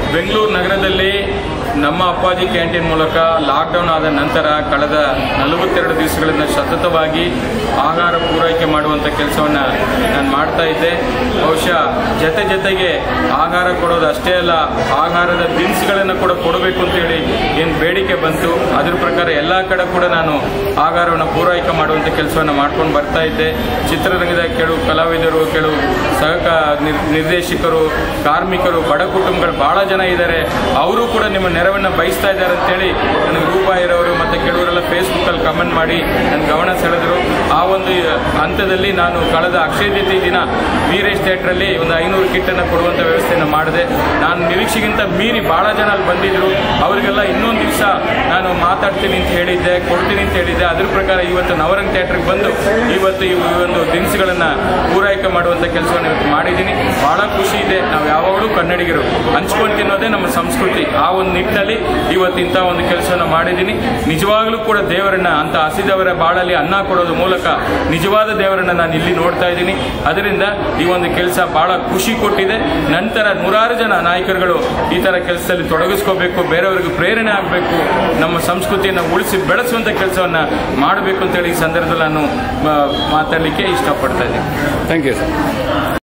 ಬೆಂಗಳೂರು ನಗರದಲ್ಲಿ ನಮ್ಮ ಅಪ್ಪಾಜಿ ಕ್ಯಾಂಟೀನ್ ಮೂಲಕ ಲಾಕ್ಡೌನ್ ಆದ ನಂತರ ಕಳೆದ ನಲವತ್ತೆರಡು ದಿವಸಗಳಿಂದ ಸತತವಾಗಿ ಆಹಾರ ಪೂರೈಕೆ ಮಾಡುವಂಥ ಕೆಲಸವನ್ನು ನಾನು ಮಾಡ್ತಾ ಇದ್ದೆ ಬಹುಶಃ ಜೊತೆ ಜೊತೆಗೆ ಆಹಾರ ಕೊಡೋದು ಅಷ್ಟೇ ಅಲ್ಲ ಆಹಾರದ ದಿನಸುಗಳನ್ನು ಕೂಡ ಕೊಡಬೇಕು ಅಂತೇಳಿ ಏನು ಬೇಡಿಕೆ ಬಂತು ಅದ್ರ ಪ್ರಕಾರ ಎಲ್ಲ ಕಡೆ ಕೂಡ ನಾನು ಆಹಾರವನ್ನು ಪೂರೈಕೆ ಮಾಡುವಂಥ ಕೆಲಸವನ್ನು ಮಾಡ್ಕೊಂಡು ಬರ್ತಾ ಇದ್ದೆ ಚಿತ್ರರಂಗದ ಕೆಲವು ಕಲಾವಿದರು ಕೆಲವು ಸಹಕ ನಿರ್- ನಿರ್ದೇಶಕರು ಕಾರ್ಮಿಕರು ಬಡ ಕುಟುಂಬಗಳು ಬಹಳ ಜನ ಇದ್ದಾರೆ ಅವರು ಕೂಡ ನಿಮ್ಮ ನೆರವನ್ನು ಬಯಸ್ತಾ ಇದ್ದಾರೆ ಅಂತೇಳಿ ನನಗೆ ರೂಪಾಯಿರವರು ಮತ್ತು ಕೆಲವರೆಲ್ಲ ಫೇಸ್ಬುಕ್ಕಲ್ಲಿ ಕಮೆಂಟ್ ಮಾಡಿ ನನ್ನ ಗಮನ ಸೆಳೆದರು ಆ ಒಂದು ಹಂತದಲ್ಲಿ ನಾನು ಕಳೆದ ಅಕ್ಷಯ ತೃತೀಯ ದಿನ ವೀರೇಶ್ ಥಿಯೇಟ್ರಲ್ಲಿ ಒಂದು ಐನೂರು ಕಿಟ್ಟನ್ನು ಕೊಡುವಂಥ ವ್ಯವಸ್ಥೆಯನ್ನು ಮಾಡಿದೆ ನಾನು ನಿರೀಕ್ಷೆಗಿಂತ ಮೀರಿ ಬಹಳ ಜನ ಅಲ್ಲಿ ಬಂದಿದ್ದರು ಅವರಿಗೆಲ್ಲ ಇನ್ನೊಂದು ದಿವಸ ನಾನು ಮಾತಾಡ್ತೀನಿ ಅಂತ ಹೇಳಿದ್ದೆ ಕೊಡ್ತೀನಿ ಅಂತ ಹೇಳಿದ್ದೆ ಅದ್ರ ಪ್ರಕಾರ ಇವತ್ತು ನವರಂಗ್ ಥಿಯೇಟ್ರಿಗೆ ಬಂದು ಇವತ್ತು ಈ ಒಂದು ದಿನಸುಗಳನ್ನು ಪೂರೈಕೆ ಮಾಡುವಂಥ ಕೆಲಸವನ್ನು ಇವತ್ತು ಮಾಡಿದ್ದೀನಿ ಬಹಳ ಖುಷಿ ಇದೆ ನಾವು ಯಾವಾಗಲೂ ಕನ್ನಡಿಗರು ಹಂಚ್ಕೊಂಡು ತಿನ್ನೋದೇ ನಮ್ಮ ಸಂಸ್ಕೃತಿ ಆ ಒಂದು ನಿಟ್ಟಿನಲ್ಲಿ ಇವತ್ತು ಇಂಥ ಒಂದು ಕೆಲಸವನ್ನು ಮಾಡಿದ್ದೀನಿ ನಿಜವಾಗ್ಲೂ ಕೂಡ ದೇವರನ್ನ ಅಂತ ಹಸಿದವರ ಬಾಳಲ್ಲಿ ಅನ್ನ ಕೊಡೋದ್ರ ಮೂಲಕ ನಿಜವಾದ ದೇವರನ್ನ ನಾನು ಇಲ್ಲಿ ನೋಡ್ತಾ ಇದ್ದೀನಿ ಅದರಿಂದ ಈ ಒಂದು ಕೆಲಸ ಬಹಳ ಖುಷಿ ಕೊಟ್ಟಿದೆ ನಂತರ ನೂರಾರು ಜನ ನಾಯಕರುಗಳು ಈ ತರ ಕೆಲಸದಲ್ಲಿ ತೊಡಗಿಸ್ಕೋಬೇಕು ಬೇರೆಯವರಿಗೆ ಪ್ರೇರಣೆ ಆಗಬೇಕು ನಮ್ಮ ಸಂಸ್ಕೃತಿಯನ್ನು ಉಳಿಸಿ ಬೆಳೆಸುವಂತ ಕೆಲಸವನ್ನ ಮಾಡಬೇಕು ಅಂತೇಳಿ ಈ ಸಂದರ್ಭದಲ್ಲಿ ನಾನು ಆ, ಮಾತಾಡಲಿಕ್ಕೆ ಇಷ್ಟಪಡ್ತಾ ಇದ್ದೀನಿ ಥ್ಯಾಂಕ್ ಯು ಸರ್